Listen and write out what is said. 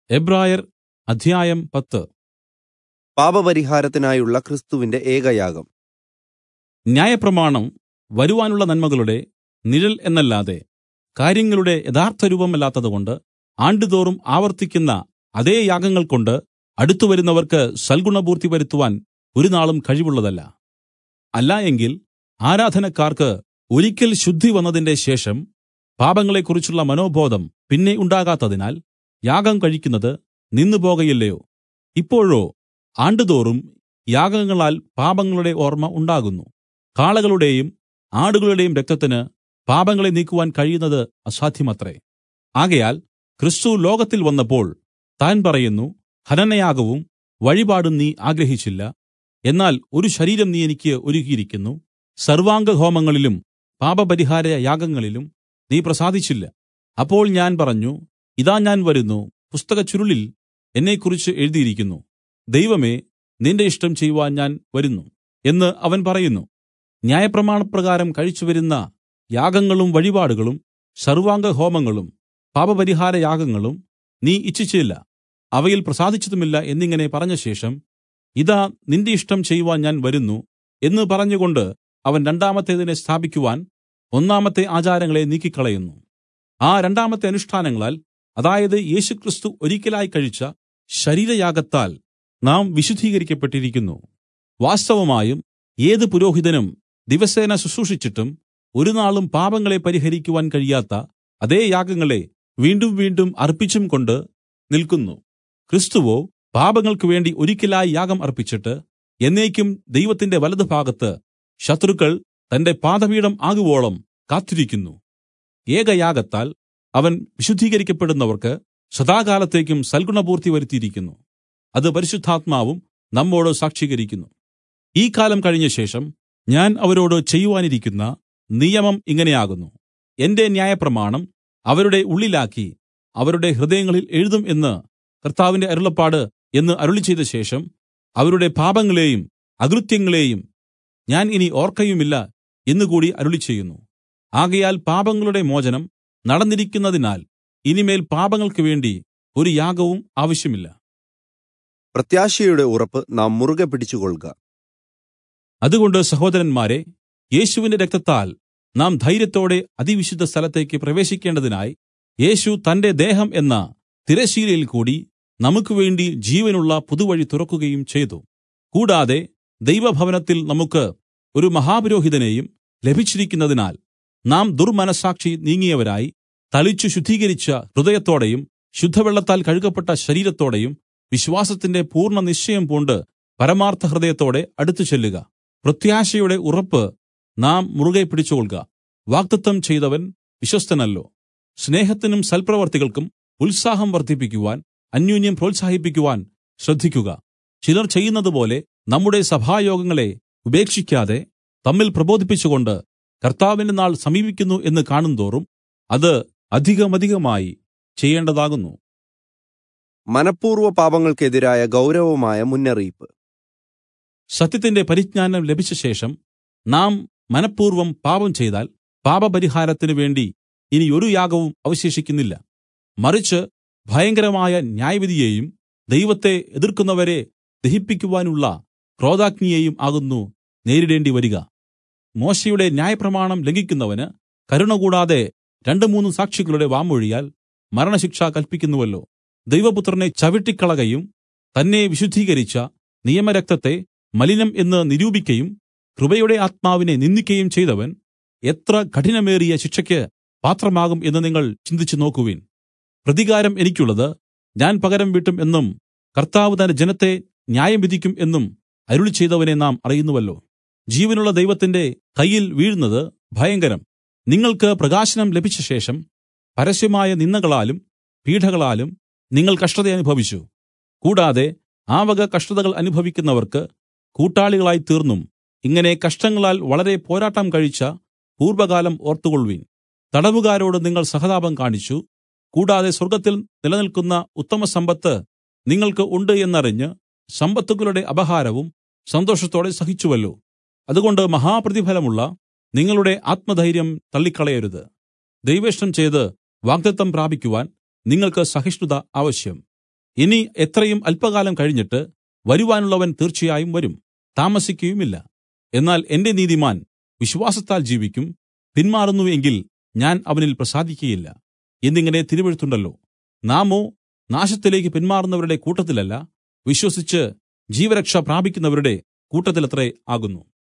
എബ്രായർ അധ്യായം പത്ത് പാപപരിഹാരത്തിനായുള്ള ക്രിസ്തുവിന്റെ ഏകയാഗം ന്യായപ്രമാണം വരുവാനുള്ള നന്മകളുടെ നിഴൽ എന്നല്ലാതെ കാര്യങ്ങളുടെ യഥാർത്ഥരൂപമല്ലാത്തതുകൊണ്ട് ആണ്ടുതോറും ആവർത്തിക്കുന്ന അതേ യാഗങ്ങൾ കൊണ്ട് അടുത്തുവരുന്നവർക്ക് സൽഗുണപൂർത്തി വരുത്തുവാൻ ഒരുനാളും കഴിവുള്ളതല്ല അല്ല എങ്കിൽ ആരാധനക്കാർക്ക് ഒരിക്കൽ ശുദ്ധി വന്നതിന്റെ ശേഷം പാപങ്ങളെക്കുറിച്ചുള്ള മനോബോധം പിന്നെ ഉണ്ടാകാത്തതിനാൽ യാഗം കഴിക്കുന്നത് നിന്നുപോകയില്ലയോ ഇപ്പോഴോ ആണ്ടുതോറും യാഗങ്ങളാൽ പാപങ്ങളുടെ ഓർമ്മ ഉണ്ടാകുന്നു കാളകളുടെയും ആടുകളുടെയും രക്തത്തിന് പാപങ്ങളെ നീക്കുവാൻ കഴിയുന്നത് അസാധ്യമത്രേ ആകയാൽ ക്രിസ്തു ലോകത്തിൽ വന്നപ്പോൾ താൻ പറയുന്നു ഹനനയാഗവും വഴിപാടും നീ ആഗ്രഹിച്ചില്ല എന്നാൽ ഒരു ശരീരം നീ എനിക്ക് ഒരുക്കിയിരിക്കുന്നു സർവാംഗഹോമങ്ങളിലും പാപപരിഹാര യാഗങ്ങളിലും നീ പ്രസാദിച്ചില്ല അപ്പോൾ ഞാൻ പറഞ്ഞു ഇതാ ഞാൻ വരുന്നു പുസ്തകച്ചുരുളിൽ എന്നെക്കുറിച്ച് എഴുതിയിരിക്കുന്നു ദൈവമേ നിന്റെ ഇഷ്ടം ചെയ്‌വാൻ ഞാൻ വരുന്നു എന്ന് അവൻ പറയുന്നു ന്യായപ്രമാണപ്രകാരം കഴിച്ചുവരുന്ന യാഗങ്ങളും വഴിപാടുകളും സർവാംഗഹോമങ്ങളും പാപപരിഹാര യാഗങ്ങളും നീ ഇച്ഛിച്ചില്ല അവയിൽ പ്രസാദിച്ചതുമില്ല എന്നിങ്ങനെ പറഞ്ഞശേഷം ഇതാ നിന്റെ ഇഷ്ടം ചെയ്‌വാൻ ഞാൻ വരുന്നു എന്ന് പറഞ്ഞുകൊണ്ട് അവൻ രണ്ടാമത്തേതിനെ സ്ഥാപിക്കുവാൻ ഒന്നാമത്തെ ആചാരങ്ങളെ നീക്കിക്കളയുന്നു ആ രണ്ടാമത്തെ അനുഷ്ഠാനങ്ങളാൽ അതായത് യേശുക്രിസ്തു ഒരിക്കലായി കഴിച്ച ശരീരയാഗത്താൽ നാം വിശുദ്ധീകരിക്കപ്പെട്ടിരിക്കുന്നു വാസ്തവമായും ഏത് പുരോഹിതനും ദിവസേന ശുശ്രൂഷിച്ചിട്ടും ഒരുനാളും പാപങ്ങളെ പരിഹരിക്കുവാൻ കഴിയാത്ത അതേ യാഗങ്ങളെ വീണ്ടും വീണ്ടും അർപ്പിച്ചും കൊണ്ട് നില്ക്കുന്നു ക്രിസ്തുവോ പാപങ്ങൾക്ക് വേണ്ടി ഒരിക്കലായി യാഗം അർപ്പിച്ചിട്ട് എന്നേക്കും ദൈവത്തിന്റെ വലതുഭാഗത്ത് ശത്രുക്കൾ തന്റെ പാദപീഠം ആകുവോളം കാത്തിരിക്കുന്നു ഏകയാഗത്താൽ അവൻ വിശുദ്ധീകരിക്കപ്പെടുന്നവർക്ക് സദാകാലത്തേക്കും സൽഗുണപൂർത്തി വരുത്തിയിരിക്കുന്നു അത് പരിശുദ്ധാത്മാവും നമ്മോട് സാക്ഷീകരിക്കുന്നു ഈ കാലം കഴിഞ്ഞ ശേഷം ഞാൻ അവരോട് ചെയ്യുവാനിരിക്കുന്ന നിയമം ഇങ്ങനെയാകുന്നു എന്റെ ന്യായപ്രമാണം അവരുടെ ഉള്ളിലാക്കി അവരുടെ ഹൃദയങ്ങളിൽ എഴുതും എന്ന് കർത്താവിന്റെ അരുളപ്പാട് എന്ന് അരുളിച്ചെയ്ത ശേഷം അവരുടെ പാപങ്ങളെയും അകൃത്യങ്ങളെയും ഞാൻ ഇനി ഓർക്കയുമില്ല എന്നുകൂടി അരുളിച്ചെയ്യുന്നു ആകയാൽ പാപങ്ങളുടെ മോചനം നടന്നിരിക്കുന്നതിനാൽ ഇനിമേൽ പാപങ്ങൾക്ക് വേണ്ടി ഒരു യാഗവും ആവശ്യമില്ല പ്രത്യാശയുടെ ഉറപ്പ് നാം മുറുകെ പിടിച്ചുകൊള്ളുക അതുകൊണ്ട് സഹോദരന്മാരെ യേശുവിന്റെ രക്തത്താൽ നാം ധൈര്യത്തോടെ അതിവിശുദ്ധ സ്ഥലത്തേക്ക് പ്രവേശിക്കേണ്ടതിനായി യേശു തന്റെ ദേഹം എന്ന തിരശ്ശീലയിൽ കൂടി നമുക്ക് വേണ്ടി ജീവനുള്ള പുതുവഴി തുറക്കുകയും ചെയ്തു കൂടാതെ ദൈവഭവനത്തിൽ നമുക്ക് ഒരു മഹാപുരോഹിതനെയും ലഭിച്ചിരിക്കുന്നതിനാൽ നാം ദുർമനസാക്ഷി നീങ്ങിയവരായി തളിച്ചു ശുദ്ധീകരിച്ച ഹൃദയത്തോടെയും ശുദ്ധവെള്ളത്താൽ കഴുകപ്പെട്ട ശരീരത്തോടെയും വിശ്വാസത്തിന്റെ പൂർണ്ണ നിശ്ചയം പൂണ്ട് പരമാർത്ഥ ഹൃദയത്തോടെ അടുത്തു ചെല്ലുക പ്രത്യാശയുടെ ഉറപ്പ് നാം മുറുകെ പിടിച്ചുകൊള്ളുക വാഗ്ദത്തം ചെയ്തവൻ വിശ്വസ്തനല്ലോ സ്നേഹത്തിനും സൽപ്രവർത്തികൾക്കും ഉത്സാഹം വർദ്ധിപ്പിക്കുവാൻ അന്യോന്യം പ്രോത്സാഹിപ്പിക്കുവാൻ ശ്രദ്ധിക്കുക ചിലർ ചെയ്യുന്നതുപോലെ നമ്മുടെ സഭായോഗങ്ങളെ ഉപേക്ഷിക്കാതെ തമ്മിൽ പ്രബോധിപ്പിച്ചുകൊണ്ട് കർത്താവിന്റെ നാൾ സമീപിക്കുന്നു എന്ന് കാണുന്തോറും അത് അധികമധികമായി ചെയ്യേണ്ടതാകുന്നു മനഃപൂർവ്വ പാപങ്ങൾക്കെതിരായ ഗൗരവമായ മുന്നറിയിപ്പ് സത്യത്തിന്റെ പരിജ്ഞാനം ലഭിച്ച ശേഷം നാം മനഃപൂർവ്വം പാപം ചെയ്താൽ പാപപരിഹാരത്തിന് വേണ്ടി ഇനി ഒരു യാഗവും അവശേഷിക്കുന്നില്ല മറിച്ച് ഭയങ്കരമായ ന്യായവിധിയെയും ദൈവത്തെ എതിർക്കുന്നവരെ ദഹിപ്പിക്കുവാനുള്ള ക്രോധാഗ്നിയെയും ആകുന്നു നേരിടേണ്ടി വരിക മോശയുടെ ന്യായപ്രമാണം ലംഘിക്കുന്നവന് കരുണ കൂടാതെ രണ്ടു മൂന്ന് സാക്ഷികളുടെ വാമൊഴിയാൽ മരണശിക്ഷ കൽപ്പിക്കുന്നുവല്ലോ ദൈവപുത്രനെ ചവിട്ടിക്കളകയും തന്നെ വിശുദ്ധീകരിച്ച നിയമരക്തത്തെ മലിനം എന്ന് നിരൂപിക്കയും കൃപയുടെ ആത്മാവിനെ നിന്ദിക്കയും ചെയ്തവൻ എത്ര കഠിനമേറിയ ശിക്ഷയ്ക്ക് പാത്രമാകും എന്ന് നിങ്ങൾ ചിന്തിച്ചു നോക്കുവിൻ പ്രതികാരം എനിക്കുള്ളത് ഞാൻ പകരം വീട്ടും എന്നും കർത്താവ് തന്റെ ജനത്തെ ന്യായം വിധിക്കും എന്നും അരുളി ചെയ്തവനെ നാം അറിയുന്നുവല്ലോ ജീവനുള്ള ദൈവത്തിന്റെ കയ്യിൽ വീഴുന്നത് ഭയങ്കരം നിങ്ങൾക്ക് പ്രകാശനം ലഭിച്ച ശേഷം പരസ്യമായ നിന്ദകളാലും പീഡകളാലും നിങ്ങൾ കഷ്ടത അനുഭവിച്ചു കൂടാതെ ആ വക കഷ്ടതകൾ അനുഭവിക്കുന്നവർക്ക് കൂട്ടാളികളായി തീർന്നും ഇങ്ങനെ കഷ്ടങ്ങളാൽ വളരെ പോരാട്ടം കഴിച്ച പൂർവ്വകാലം ഓർത്തുകൊള്ളുവിൻ തടവുകാരോട് നിങ്ങൾ സഹതാപം കാണിച്ചു കൂടാതെ സ്വർഗ്ഗത്തിൽ നിലനിൽക്കുന്ന ഉത്തമസമ്പത്ത് നിങ്ങൾക്ക് ഉണ്ട് എന്നറിഞ്ഞ് സമ്പത്തുകളുടെ അപഹാരവും സന്തോഷത്തോടെ സഹിച്ചുവല്ലോ അതുകൊണ്ട് മഹാപ്രതിഫലമുള്ള നിങ്ങളുടെ ആത്മധൈര്യം തള്ളിക്കളയരുത് ദൈവേഷ്ടം ചെയ്ത് വാഗ്ദത്തം പ്രാപിക്കുവാൻ നിങ്ങൾക്ക് സഹിഷ്ണുത ആവശ്യം ഇനി എത്രയും അല്പകാലം കഴിഞ്ഞിട്ട് വരുവാനുള്ളവൻ തീർച്ചയായും വരും താമസിക്കയുമില്ല എന്നാൽ എന്റെ നീതിമാൻ വിശ്വാസത്താൽ ജീവിക്കും പിന്മാറുന്നു എങ്കിൽ ഞാൻ അവനിൽ പ്രസാദിക്കയില്ല എന്നിങ്ങനെ തിരുവെഴുത്തുണ്ടല്ലോ നാമോ നാശത്തിലേക്ക് പിന്മാറുന്നവരുടെ കൂട്ടത്തിലല്ല വിശ്വസിച്ച് ജീവരക്ഷ പ്രാപിക്കുന്നവരുടെ കൂട്ടത്തിലത്രേ ആകുന്നു